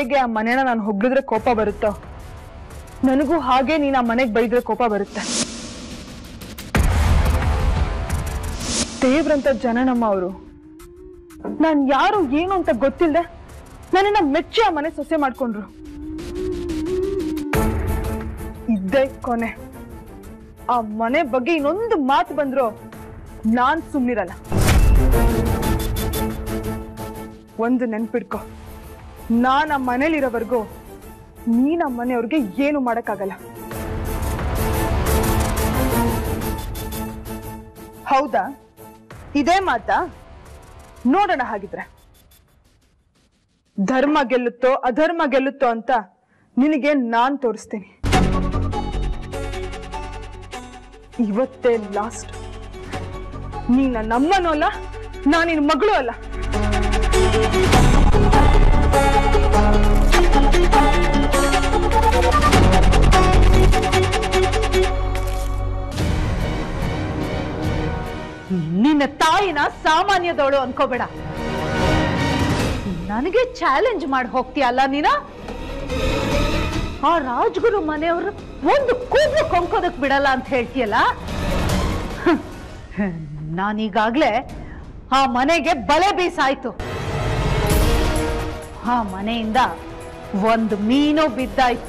ಹೇಗೆ ಆ ಮನೆನ ನಾನು ಹೊಗಳಿದ್ರೆ ಕೋಪ ಬರುತ್ತೋ ನನಗೂ ಹಾಗೆ ನೀನ್ ಆ ಮನೆಗೆ ಬೈದ್ರೆ ಕೋಪ ಬರುತ್ತೆ ದೇವ್ರಂತ ಜನ ನಮ್ಮ ಅವರು ನಾನ್ ಯಾರು ಏನು ಅಂತ ಗೊತ್ತಿಲ್ಲದೆ ನನ್ನನ್ನ ಮೆಚ್ಚಿ ಆ ಮನೆ ಸೊಸೆ ಮಾಡ್ಕೊಂಡ್ರು ಇದ್ದೇ ಕೊನೆ ಆ ಮನೆ ಬಗ್ಗೆ ಇನ್ನೊಂದು ಮಾತು ಬಂದ್ರು ನಾನ್ ಸುಮ್ನಿರಲ್ಲ ಒಂದು ನೆನ್ಪಿಡ್ಕೊ ನಾನ್ ಆ ಮನೇಲಿರೋವರೆಗೂ ನೀನ್ ಆ ಮನೆಯವ್ರಿಗೆ ಏನು ಮಾಡಕ್ಕಾಗಲ್ಲ ಹೌದಾ ಇದೇ ಮಾತಾ ನೋಡೋಣ ಹಾಗಿದ್ರೆ ಧರ್ಮ ಗೆಲ್ಲುತ್ತೋ ಅಧರ್ಮ ಗೆಲ್ಲುತ್ತೋ ಅಂತ ನಿನಗೆ ನಾನ್ ತೋರಿಸ್ತೀನಿ ಇವತ್ತೇ ಲಾಸ್ಟ್ ನೀ ನನ್ನ ಅಮ್ಮನೂ ಅಲ್ಲ ನಾನು ನಿನ್ನ ಮಗಳು ಅಲ್ಲ ನಿನ್ನ ತಾಯಿನ ಸಾಮಾನ್ಯದವಳು ಅನ್ಕೋಬೇಡ ನನಗೆ ಚಾಲೆಂಜ್ ಮಾಡಿ ಹೋಗ್ತೀಯಲ್ಲ ನೀನ ಆ ರಾಜ್ಗುರು ಮನೆಯವರು ಒಂದು ಕೂಗು ಕೊಂಕೋದಕ್ ಬಿಡಲ್ಲ ಅಂತ ಹೇಳ್ತೀಯಲ್ಲ ಹ್ಮ್. ನಾನೀಗಾಗ್ಲೇ ಆ ಮನೆಗೆ ಬಲೆ ಬೀಸಾಯ್ತು ಆ ಮನೆಯಿಂದ ಒಂದು ಮೀನು ಬಿದ್ದಾಯ್ತು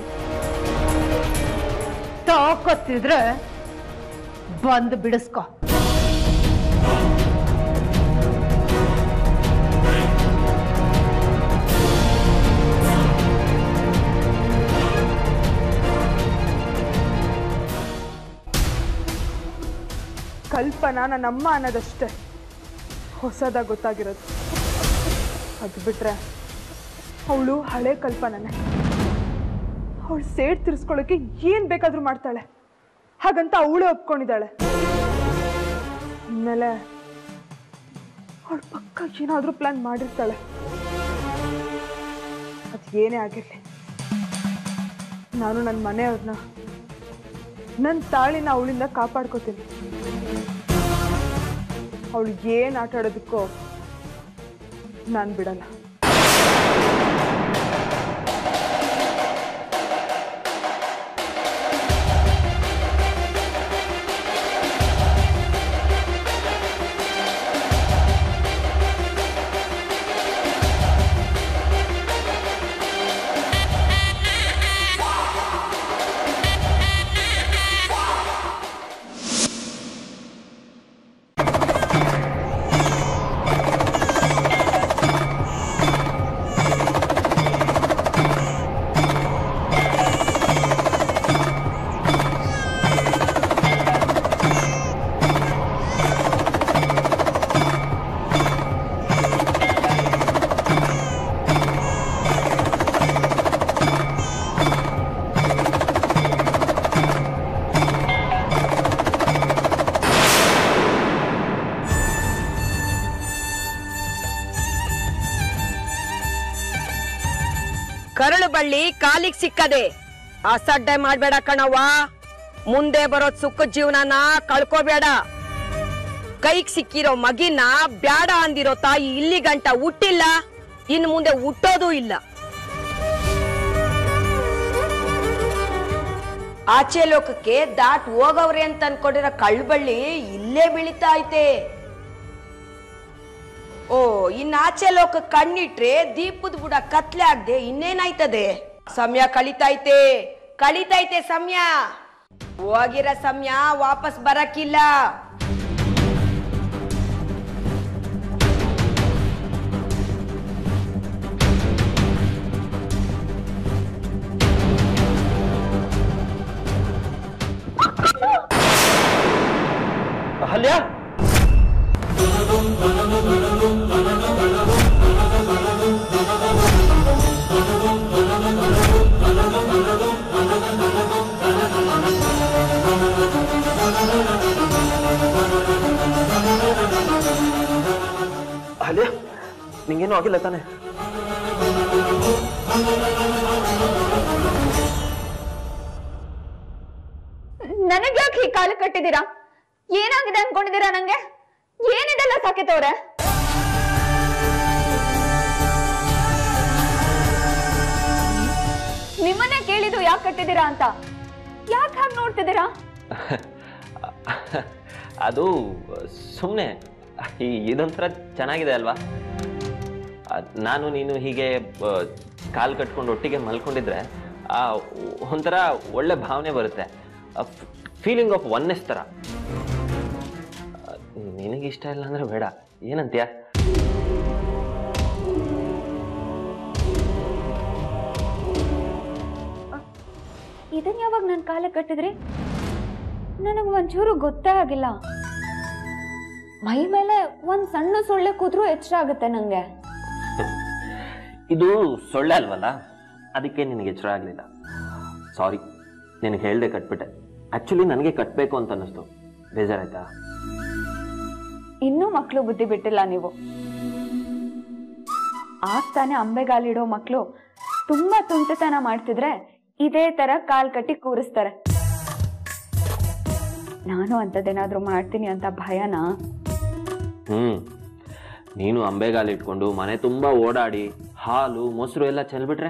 ತಾಕೊತ್ತಿದ್ರೆ ಬಂದು ಬಿಡಿಸ್ಕೊ ಕಲ್ಪನಾ ನನ್ನ ಅಮ್ಮ ಅನ್ನೋದಷ್ಟೇ ಹೊಸದಾಗಿ ಗೊತ್ತಾಗಿರೋದು ಅದು ಬಿಟ್ರೆ ಅವಳು ಹಳೆ ಕಲ್ಪನನೇ ಅವಳು ಸೇಡ್ ತಿರ್ಸ್ಕೊಳ್ಳೋಕೆ ಏನ್ ಬೇಕಾದ್ರೂ ಮಾಡ್ತಾಳೆ ಹಾಗಂತ ಅವಳೇ ಒಪ್ಕೊಂಡಿದ್ದಾಳೆ ಆಮೇಲೆ ಅವಳು ಪಕ್ಕ ಏನಾದ್ರೂ ಪ್ಲಾನ್ ಮಾಡಿರ್ತಾಳೆ ಅದು ಏನೇ ಆಗಿರ್ಲಿ ನಾನು ನನ್ನ ಮನೆಯವ್ರನ್ನ ನನ್ನ ತಾಳಿನ ಅವಳಿಂದ ಕಾಪಾಡ್ಕೋತೀನಿ ಅವಳು ಏನ್ ಆಟ ಆಡೋದಕ್ಕೋ ನಾನು ಬಿಡಲ್ಲ ಕರಳು ಬಳ್ಳಿ ಕಾಲಿಗ್ ಸಿಕ್ಕದೆ ಅಸಡ್ಡೆ ಮಾಡ್ಬೇಡ ಕಣವ್ವ ಮುಂದೆ ಬರೋ ಸುಖ ಜೀವನನ ಕಳ್ಕೋಬೇಡ ಕೈಗ್ ಸಿಕ್ಕಿರೋ ಮಗಿನ ಬ್ಯಾಡ ಅಂದಿರೋ ತಾಯಿ ಇಲ್ಲಿ ಗಂಟ ಹುಟ್ಟಿಲ್ಲ ಇನ್ನು ಮುಂದೆ ಹುಟ್ಟೋದೂ ಇಲ್ಲ ಆಚೆ ಲೋಕಕ್ಕೆ ದಾಟ್ ಹೋಗವ್ರೆ ಅಂತ ಅನ್ಕೊಂಡಿರೋ ಕಳ್ಬಳ್ಳಿ ಇಲ್ಲೇ ಬೀಳಿತಾ ಐತೆ ಓ ಇನ್ ಆಚೆ ಲೋಕ ಕಣ್ಣಿಟ್ರೆ ದೀಪದ ಬುಡ ಕತ್ಲೆ ಆಗ್ದೆ ಇನ್ನೇನಾಯ್ತದೆ ಸಮಯ ಕಳಿತೈತೆ ಕಳಿತೈತೆ ಸಮಯ ಹೋಗಿರೋ ಸಮಯ ವಾಪಸ್ ಬರಕ್ಕಿಲ್ಲ ಅಹಲ್ಯ ಅಹಲ್ಯ ನಿಂಗೇನು ಆಗಿಲ್ಲ ತಾನೆ ನನಗೆ ಯಾಕೆ ಈ ಕಾಲು ಕಟ್ಟಿದ್ದೀರಾ ಏನಾಗಿದೆ ಅನ್ಕೊಂಡಿದ್ದೀರಾ ನಂಗೆ ಏನಿದೆಲ್ಲ ಸಾಕಿತವ್ರೆ ನಿಮ್ಮನ್ನೇ ಕೇಳಿದ್ದು ಯಾಕೆ ಕಟ್ಟಿದ್ದೀರಾ ಅಂತ ಯಾಕೆ ಹಾಗೆ ನೋಡ್ತಿದ್ದೀರಾ ಅದು ಸುಮ್ಮನೆ ಇದೊಂಥರ ಚೆನ್ನಾಗಿದೆ ಅಲ್ವಾ ಅದ್ ನಾನು ನೀನು ಹೀಗೆ ಕಾಲು ಕಟ್ಕೊಂಡು ಒಟ್ಟಿಗೆ ಮಲ್ಕೊಂಡಿದ್ರೆ ಆ ಒಂಥರ ಒಳ್ಳೆ ಭಾವನೆ ಬರುತ್ತೆ ಫೀಲಿಂಗ್ ಆಫ್ ಒನ್ನೆಸ್ ಥರ ನಿನಗೆ ಇಷ್ಟ ಇಲ್ಲ ಅಂದ್ರೆ ಬೇಡ ಏನಂತೀಯ ಇದನ್ನ ಯಾವಾಗ ನನ್ನ ಕಾಲ ಕಟ್ಟಿದ್ರಿ ನನಗೆ ಒಂಚೂರು ಗೊತ್ತೇ ಆಗಿಲ್ಲ ಮೈ ಮೇಲೆ ಒಂದ್ ಸಣ್ಣ ಸೊಳ್ಳೆ ಕೂತ್ರು ಎಚ್ಚರ ಆಗುತ್ತೆ ನಂಗೆ ಇದು ಸೊಳ್ಳೆ ಅಲ್ವಲ್ಲ ಅದಕ್ಕೆ ನಿನಗೆ ಎಚ್ಚರ ಆಗಲಿಲ್ಲ ಸಾರಿ ನಿನಗೆ ಹೇಳ್ದೆ ಕಟ್ಬಿಟ್ಟೆ ಆ್ಯಕ್ಚುಲಿ ನನಗೆ ಕಟ್ಟಬೇಕು ಅಂತ ಅನ್ನಿಸ್ತು ಬೇಜಾರಾಯ್ತಾ ಇನ್ನೂ ಮಕ್ಕಳು ಬುದ್ಧಿ ಬಿಟ್ಟಿಲ್ಲ ನೀವು ಆಗ್ತಾನೆ ಅಂಬೆಗಾಲಿಡೋ ಮಕ್ಕಳು ತುಂಬಾ ತುಂಟತನ ಮಾಡ್ತಿದ್ರೆ ಇದೇ ತರ ಕಾಲ್ ಕಟ್ಟಿ ಕೂರಿಸ್ತಾರೆ ನಾನು ಅಂಥದ್ದೇನಾದ್ರೂ ಮಾಡ್ತೀನಿ ಅಂತ ಭಯನಾ ಹ್ಞೂ ನೀನು ಅಂಬೆಗಾಲು ಇಟ್ಕೊಂಡು ಮನೆ ತುಂಬ ಓಡಾಡಿ ಹಾಲು ಮೊಸರು ಎಲ್ಲ ಚೆಲ್ಬಿಟ್ರೆ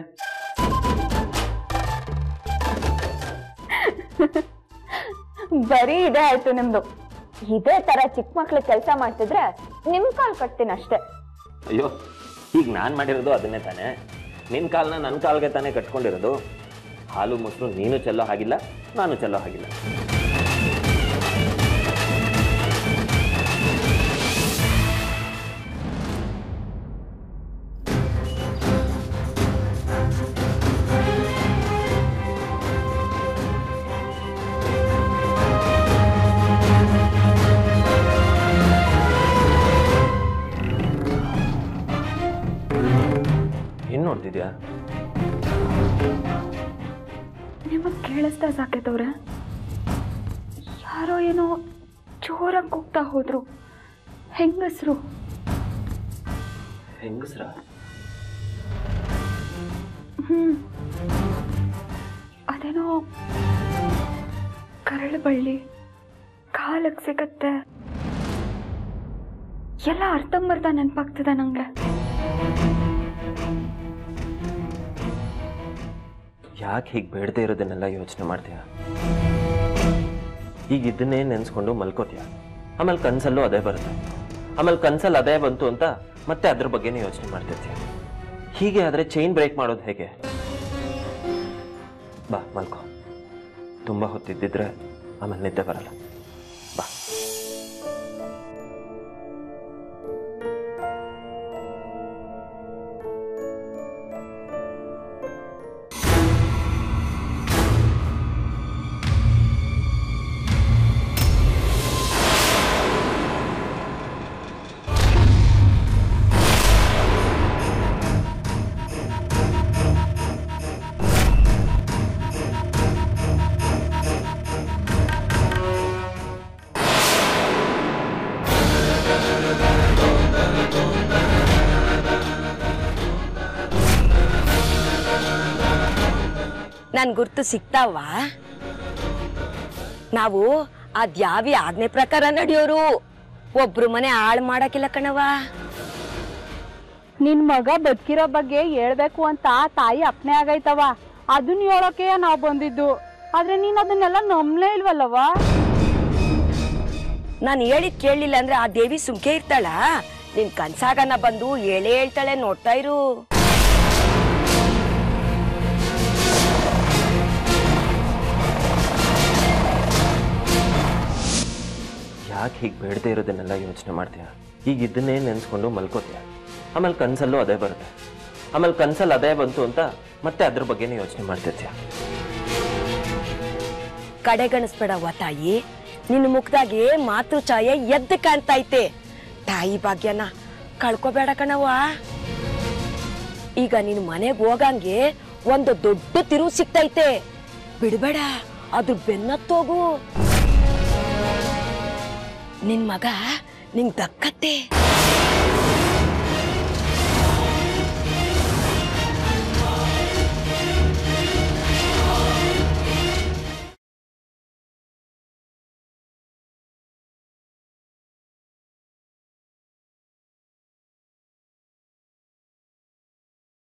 ಬರೀ ಇದೇ ಆಯ್ತು ನಿಮ್ದು ಇದೇ ತರ ಚಿಕ್ಕ ಮಕ್ಳು ಕೆಲಸ ಮಾಡ್ತಿದ್ರೆ ನಿಮ್ ಕಾಲ್ ಕಟ್ತೀನಿ ಅಷ್ಟೇ ಅಯ್ಯೋ ಈಗ ನಾನು ಮಾಡಿರೋದು ಅದನ್ನೇ ತಾನೇ ನಿನ್ನ ಕಾಲನ್ನ ನನ್ನ ಕಾಲ್ಗೆ ತಾನೇ ಕಟ್ಕೊಂಡಿರೋದು ಹಾಲು ಮೊಸರು ನೀನು ಚೆಲ್ಲೋ ಹಾಗಿಲ್ಲ ನಾನು ಚೆಲ್ಲೋ ಹಾಗಿಲ್ಲ ಏನು ನೋಡ್ತಿದ್ಯಾ ನಿಮಗ್ ಕೇಳಿಸ್ತಾ ಸಾಕೇತವ್ರೆ ಯಾರೋ ಏನೋ ಜೋರಾಗಿ ಕೂಗ್ತಾ ಹೋದ್ರು ಹೆಂಗಸ್ರು ಹೆಂಗಸ್ರ ಹ್ಮ್ ಅದೇನೋ ಕರಳು ಬಳ್ಳಿ ಕಾಲಕ್ಕೆ ಸಿಗತ್ತೆ ಎಲ್ಲ ಅರ್ಧಂಬರ್ಧ ನೆನಪಾಗ್ತದೆ ನಂಗೆ ಯಾಕೆ ಹೀಗೆ ಬೇಡದೇ ಇರೋದನ್ನೆಲ್ಲ ಯೋಚನೆ ಮಾಡ್ತೀಯ ಈಗ ಇದನ್ನೇ ನೆನೆಸ್ಕೊಂಡು ಮಲ್ಕೋತೀಯ ಆಮೇಲೆ ಕನ್ಸಲ್ಲೂ ಅದೇ ಬರುತ್ತೆ ಆಮೇಲೆ ಕನ್ಸಲ್ಲಿ ಅದೇ ಬಂತು ಅಂತ ಮತ್ತೆ ಅದ್ರ ಬಗ್ಗೆನೇ ಯೋಚನೆ ಮಾಡ್ತಿರ್ತೀಯ ಹೀಗೆ ಆದರೆ ಚೈನ್ ಬ್ರೇಕ್ ಮಾಡೋದು ಹೇಗೆ ಬಾ ಮಲ್ಕೋ ತುಂಬ ಹೊತ್ತಿದ್ದಿದ್ರೆ ಆಮೇಲೆ ನಿದ್ದೆ ಬರಲ್ಲ ಬಾ ನನ್ ಗುರ್ತು ಸಿಗ್ತಾವಾ ನಾವು ಅದ್ಯಾವಿ ಆಜ್ಞೆ ಪ್ರಕಾರ ನಡೆಯೋರು ಒಬ್ರು ಮನೆ ಹಾಳು ಮಾಡಕ್ಕಿಲ್ಲ ಕಣವ ನಿನ್ ಮಗ ಬದುಕಿರೋ ಬಗ್ಗೆ ಹೇಳ್ಬೇಕು ಅಂತ ತಾಯಿ ಅಪ್ನೆ ಆಗೈತವ ಅದನ್ನ ಹೇಳೋಕೆ ನಾವ್ ಬಂದಿದ್ದು ಆದ್ರೆ ನೀನ್ ಅದನ್ನೆಲ್ಲ ನಂಬ್ಲೇ ಇಲ್ವಲ್ಲವ ನಾನು ಹೇಳಿದ್ ಕೇಳಲಿಲ್ಲ ಅಂದ್ರೆ ಆ ದೇವಿ ಸುಮ್ಕೆ ಇರ್ತಾಳ ನಿನ್ ಕನ್ಸಾಗನ ಬಂದು ಹೇಳೇ ಹೇಳ್ತಾಳೆ ನೋಡ್ತಾ ಇರು ಯಾಕೆ ಹೀಗೆ ಬೇಡದೇ ಇರೋದನ್ನೆಲ್ಲ ಯೋಚನೆ ಮಾಡ್ತೀಯ ಈಗ ಇದನ್ನೇ ನೆನೆಸ್ಕೊಂಡು ಮಲ್ಕೋತೀಯ ಆಮೇಲೆ ಕನ್ಸಲ್ಲೂ ಅದೇ ಬರುತ್ತೆ ಆಮೇಲೆ ಕನ್ಸಲ್ಲಿ ಅದೇ ಬಂತು ಅಂತ ಮತ್ತೆ ಅದ್ರ ಬಗ್ಗೆನೇ ಯೋಚನೆ ಮಾಡ್ತಿರ್ತೀಯ ಕಡೆಗಣಿಸ್ಬೇಡವ್ವ ತಾಯಿ ನಿನ್ನ ಮುಖದಾಗೆ ಮಾತೃ ಛಾಯೆ ಎದ್ದು ಕಾಣ್ತೈತೆ ತಾಯಿ ಭಾಗ್ಯನ ಕಳ್ಕೊಬೇಡ ಕಣವ್ವ ಈಗ ನಿನ್ ಮನೆಗ್ ಹೋಗಂಗೆ ಒಂದು ದೊಡ್ಡ ತಿರುವು ಸಿಗ್ತೈತೆ ಬಿಡ್ಬೇಡ ಅದ್ರ ಬೆನ್ನತ್ತೋಗು ನಿನ್ ಮಗ ನಿಂಗ್ ದಕ್ಕತ್ತೆ